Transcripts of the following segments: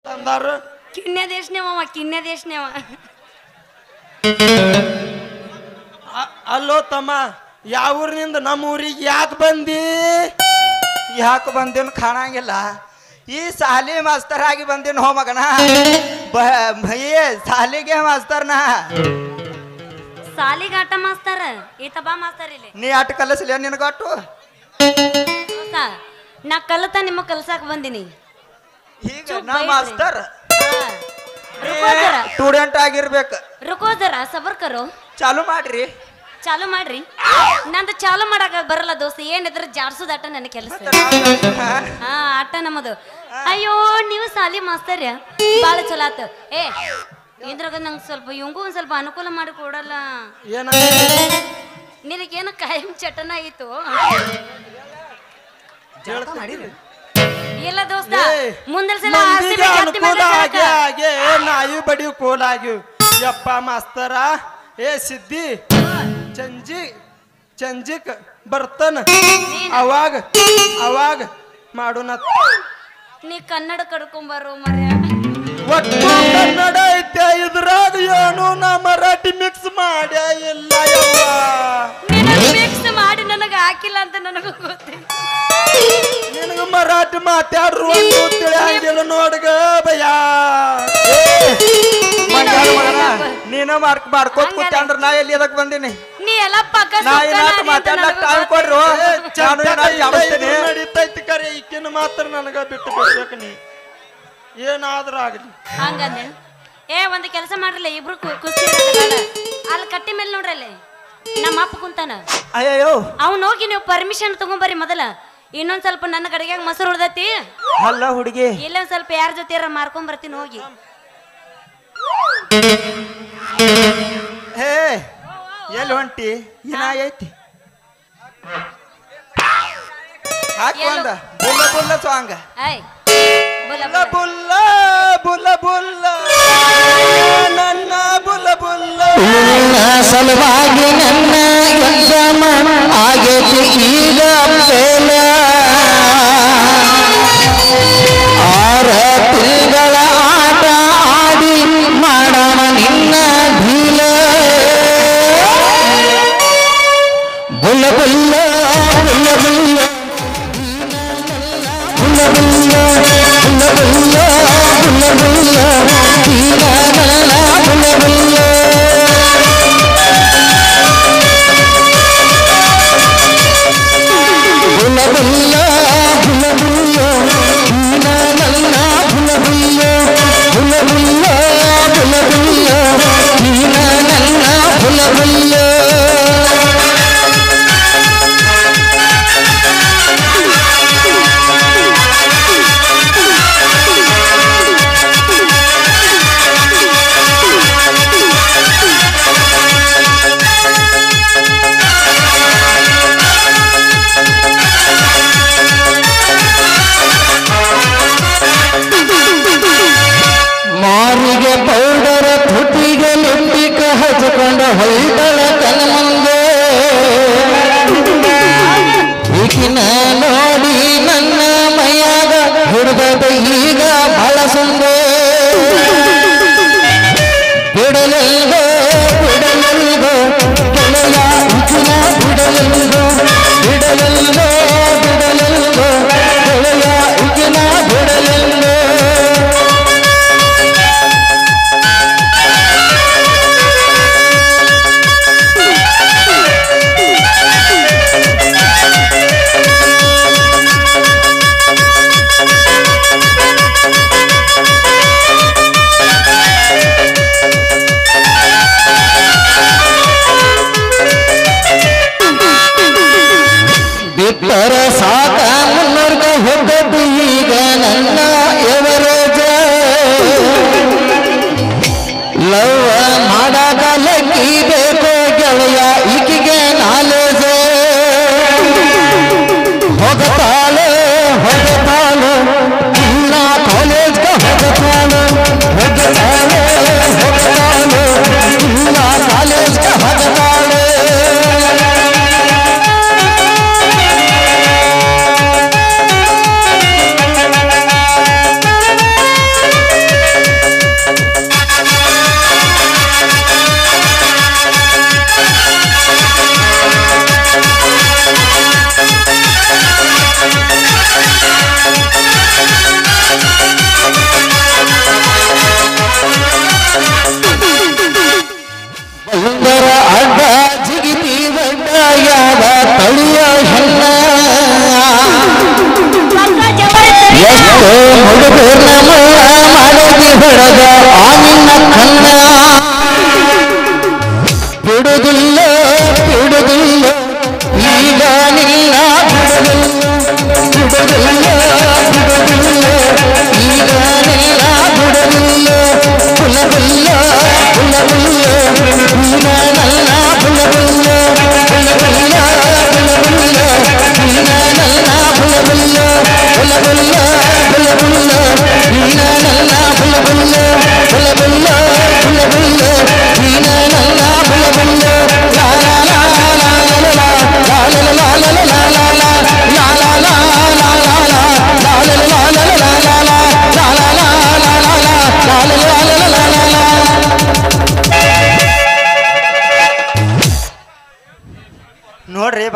ತಂದಾರು ಕಿನ್ಯ ದೇಶನೇವ ಕಿನ್ಯ ದೇಶನೇವ ಅ- ಅಲ್ಲೋ ತಮ್ಮ ಯಾವ ಊರಿನಿಂದ ನಮ್ಮ ಊರಿಗೆ ಯಾಕೆ ಬಂದಿ ಯಾಕೆ ಬಂದೇನು ಕಾಣಂಗಿಲ್ಲ ಈ ಸಾಲಿ ಮಾಸ್ತರ್ ಆಗಿ ಬಂದೇನು ಹೋ ಮಗನ ಬ ಏ ಸಾಲಿಗೆ ಮಾಸ್ತರ್ನ ಸಾಲಿಗಾಟ ಮಾಸ್ತರ ಈತ ಬಾ ಮಾಸ್ತರ್ ಇಲ್ಲಿ ನೀ ಅಟ್ ಕಲಿಸ್ಲಿ ನಿನಗೊಟ್ಟು ದೋಸ್ತ, ನಾ ಕಲಿತ ನಿಮ್ಮ ಕಲ್ಸಾಕ್ ಬಂದಿನಿ ಈಗ ಚುಪ್ ನಾ ಬೈದ್ರಿ. ಮಾಸ್ತರ್ ಹಾ. ರುಕೋ ಜರ ಸ್ಟೂಡೆಂಟ್ ಆಗಿರ್ಬೇಕು ರುಕೋ ಜರ ಸಬರ್ ಕರೋ ಚಾಲು ಮಾಡ್ರಿ ಚಾಲು ಮಾಡ್ರಿ ನಂದು ಚಾಲು ಮಾಡಕ ಬರಲ್ಲ ದೋಸ್ತ ಏನಿದ್ರ ಜಾಡ್ಸೋದ್ ಆಟ ನನ್ನ ಕೆಲಸ ಹಾ ಆಟ ನಮ್ಮದು ಅಯ್ಯೋ ನೀವು ಸಾಲಿ ಮಾಸ್ತರ್ಯ ಬಾಳ ಚಲೋ ಆತ ಏ ಇದ್ರಾಗ ನಂಗೆ ಸ್ವಲ್ಪ ಇವಂಗೂ ಒಂದ್ ಸ್ವಲ್ಪ ಅನುಕೂಲ ಮಾಡಿ ಕೊಡಲ್ಲ ಏನ ನಿನಗೇನು ಕಾಯಂ ಚಟನ ಆಯಿತು ಇಲ್ಲ ದೋಸ್ತ ಏ, ಮುಂದಲ್ ಸಲ ಆಸ್ತಿ ಮಂದಿಗೆ ಬೇಕು, ಹತ್ತಿ ಅನುಕೂಲ ಮೇಲೆ ಆಗಿ ಸಾಕ. ಆಗಿ ನಾಯಿ ಬಡಿ ಕೋಲ್ ಆಗ್ಯವು ಯಪ್ಪ ಮಾಸ್ತರ ಏ ಸಿದ್ದಿ ಚಂಜಿ ಚಂಜಿಕ್ ಬರ್ತಾನ ಅವಾಗ ಅವಾಗ ಮಾಡೋಣ ನೀ ಕನ್ನಡ ಕಡ್ಕೊಂಬರು ಮರ್ಯ ಒಟ್ಟು ಕನ್ನಡ ಐತೆ ಇದ್ರಾಗ ಏನು ನಾ ಮರಾಠಿ ಮಿಕ್ಸ್ ಮಾಡ್ಯ ಇಲ್ಲ ಯವ್ವ ನಿನಗೆ ಮಿಕ್ಸ್ ಮಾಡಿ ನನಗೆ ಹಾಕಿಲ್ಲ ಅಂತ ನನಗೂ ಗೊತ್ತಿಲ್ಲ ನಿನಗ ಮರಾಠಿ ಮಾತಾಡ್ರು ಒಂದು ತಿಳಿಯಂಗಿಲ್ಲ ನೋಡ್ಗ ಭಯ ಮಂಗ್ಯಾರ ಮಗನ ನೀನ ಮಾರ್ಕ್ ಮಾಡ್ಕೋತ್ ಕೂತ್ಕೊಂಡ್ರ ನಾ ಎಲ್ಲಿ ಅದಕ್ ಬಂದೀನಿ ನೀ ಎಲ್ಲ ಪಕ್ಕ ನಾ ಸುಕ್ಕನ ಏನಾದ್ರು ಅದಿ ಅಂತ ಮಾತಾಡ್ಲಕ್ ನನಗೂ ಟೈಮ್ ಕೊಡ್ರು ಗೊತ್ತಿಲ್ಲ. ನಾನು ಏನಾದ್ರು ಜಾಡಿಸ್ತೀನಿ ನಡೀತೈತಿ ಕರೆ ಈಕಿನ ಮಾತ್ರ ನನಗ ಬಿಟ್ಟು ಬಿಡ್ಬೇಕು ನೀ ಏನಾದ್ರೂ ಆಗಲಿ ಹಂಗಂದೆ ಏ ಒಂದು ಕೆಲಸ ಮಾಡ್ರಲ್ಲ ಇಬ್ರು ಕು- ಕುಸ್ತಿ ಹಿಡ್ದು ಬೇಡ. ಅಲ್ಲಿ ಕಟ್ಟಿ ಮೇಲೆ ನೋಡ್ರಿ ಅಲ್ಲಿ ನಮ್ಮ ಅಪ್ಪ ಕುಂತಾನ ಅಯ್ಯಯ್ಯೋ ಅವ್ನು ಹೋಗಿ ನೀವು ಪರ್ಮಿಷನ್ ತಗೊಂಬರ್ರಿ ಮೊದಲ ಇನ್ನೊಂದ್ ಸ್ವಲ್ಪ ನನ್ನ ಕಡೆಗೆ ಮೊಸರು ಉಳ್ದೈತಿ ಅಲ್ಲ ಹುಡುಗಿ ಇಲ್ಲೊಂದ್ ಸ್ವಲ್ಪ ಯಾರ ಜೊತೆ ಮಾರ್ಕೊಂಡ್ ಬರ್ತೀನಿ ಹೋಗಿ ಹೇ ಎಲ್ಲಿ ಹೊಂಟಿ ಏನ ಐತಿ ಹಾಕಿ ಒಂದ ಬುಲ್ಲ ಬುಲ್ಲ ಸಾಂಗ್ ಐ ಬುಲ ಬುಲ್ಲ ಬುಲ. ಬುಲ್ಲ ಬುಲ್ಲ ಬುಲ್ಲ ನನ್ನ ಬುಲ್ಲ ಬುಲ್ಲ ನಿನ್ನ ಸಲುವಾಗಿ ನನ್ನ ಎಕ್ಸಾಮ ಆಗೈತಿ ಈಗ ಫೇಲ ಆರ ತಿಂಗಳ ಆಟ ಆಡಿ ಮಾಡೋಣ ನಿನ್ನ ಭೀಲ ಬುಲ್ಲ ಬುಲ್ಲ ಬುಲ್ಲ ಬುಲ್ಲ ಬುಲ್ಲ ಬುಲ್ಲ ಬುಲ್ಲ ಬುಲ್ಲ ಬುಲ್ಲ ಬುಲ್ಲ ಈಗ ನನ್ನ ಬುಲ್ಲ ಬುಲ್ಲ ಬುಲ್ಲ ಬುಲ್ಲ ಬುಲ್ಲ ಬುಲ್ಲ ನೀನ ನನ್ನ ಬುಲ್ಲ ಬುಲ್ಲ ಬುಲ್ಲ ಬುಲ್ಲ ಬುಲ್ಲ ಬುಲ್ಲ ನೀನ ನನ್ನ ಬುಲ್ಲ ಬುಲ್ಲ ಮಾರಿಗೆ ಪೌಡರ ತುಟಿಗೆ ಲಿಪ್ಟಿಕ ಹಚ್ಕೊಂಡ ಹೊಯ್ದಳ ತನ್ನ ಮುಂದೆ ಈಗಿನ ನೋಡಿ ನನ್ನ ಮೈಯಾಗ ಹಿಡ್ದದ ಈಗ ಬಳಸಂದೆ ಬಿಡಲೆಲ್ಗೋ ಬಿಡಲೆಲ್ಗೋ ಗೆಳೆಯ ಈಗಿನ ಬಿಡಲೆಲ್ಗೋ ಬಿಡಲೆಲ್ಗೋ ಬಿಡಲೆಲ್ಗೋ ಗೆಳೆಯ ಈಗಿನ ಬಿಡಲೆಲ್ಗೋ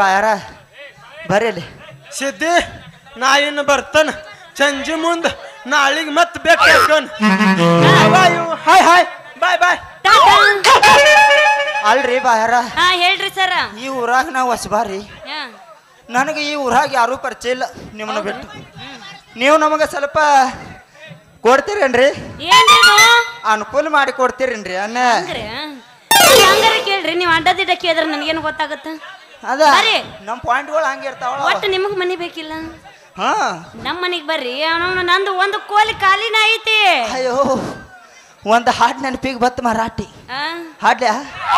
ಬಾಯಾರ ಬರ್ರಿ ಇಲ್ಲಿ ಸಿದ್ದಿ ನಾ ಇನ್ನು ಬರ್ತಾನ ಸಂಜೆ ಮುಂದ ನಾಳಿಗೆ ಮತ್ತೆ ಬೇಕಾಕನ್ hi hi bye bye tata. ಅಲ್ರಿ ಬಾಯಾರ ಹಾ ಹೇಳ್ರಿ ಸರ ಈ ಊರಾಗ ನಾವು ಹೊಸಬಾರಿ ನನಗೆ ಈ ಊರಾಗ ಯಾರೂ ಪರಿಚಯ ಇಲ್ಲ ನಿಮ್ಮನ್ನ ಬಿಟ್ಟು ನೀವು ನಮಗೆ ಸ್ವಲ್ಪ ಕೊಡ್ತೀರೇನ್ರಿ ಏನ್ರಿ ಇದು ಅನುಕೂಲ ಮಾಡಿ ಕೊಡ್ತೀರೇನ್ರಿ ಅನ್ನ ಹಂಗ್ರಿ ಹಂಗಾರ ಕೇಳ್ರಿ ನೀವು ಅಡ್ಡದಿಡ್ಡ ಕೇಳಿದ್ರೆ ನನಗೇನು ಗೊತ್ತಾಗತ್ತ ಅದ ಬರ್ರಿ. ನಮ್ಮ ಪಾಯಿಂಟ್ಗಳು ಹಂಗೆ ಇರ್ತಾವ ಒಟ್ಟು ನಿಮಗ್ ಮನಿ ಬೇಕಿಲ್ಲ ಹಾ ನಮ್ಮ ಮನಿಗ್ ಬರ್ರಿ ಅವನು ನಂದು ಒಂದು ಕೋಲಿ ಖಾಲಿನ ಐತಿ ಅಯ್ಯೋ ಒಂದು ಹಾಡ್ ನೆನಪಿಗೆ ಬತ್ತು ಮರಾಠಿ ಆ? ಹಾಡ್ಲ್ಯಾ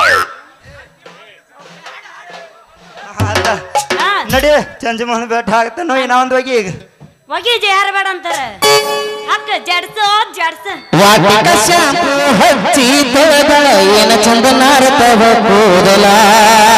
ಅಲ್ಲ ಆ, ನಡಿ ಚಂಚಮೋಹನ್ ಬೆಟ್ಟ ಹಾಕ್ತಾನೋ ಇನ್ನ ಒಂದು ಹೋಗಿ ಈಗ ಒಗಿ ಜಾರ ಬೇಡ ಅಂತಾರ ಹಕ್ಕ ಜಡ್ಸೋ ಜಡ್ಸ ವಾಟಿಕ ಶಾಂಪು ಹಚ್ಚಿ ತೊಳೆದ ಏನ ಚಂದ ನಾರತವ ಕೂದಲ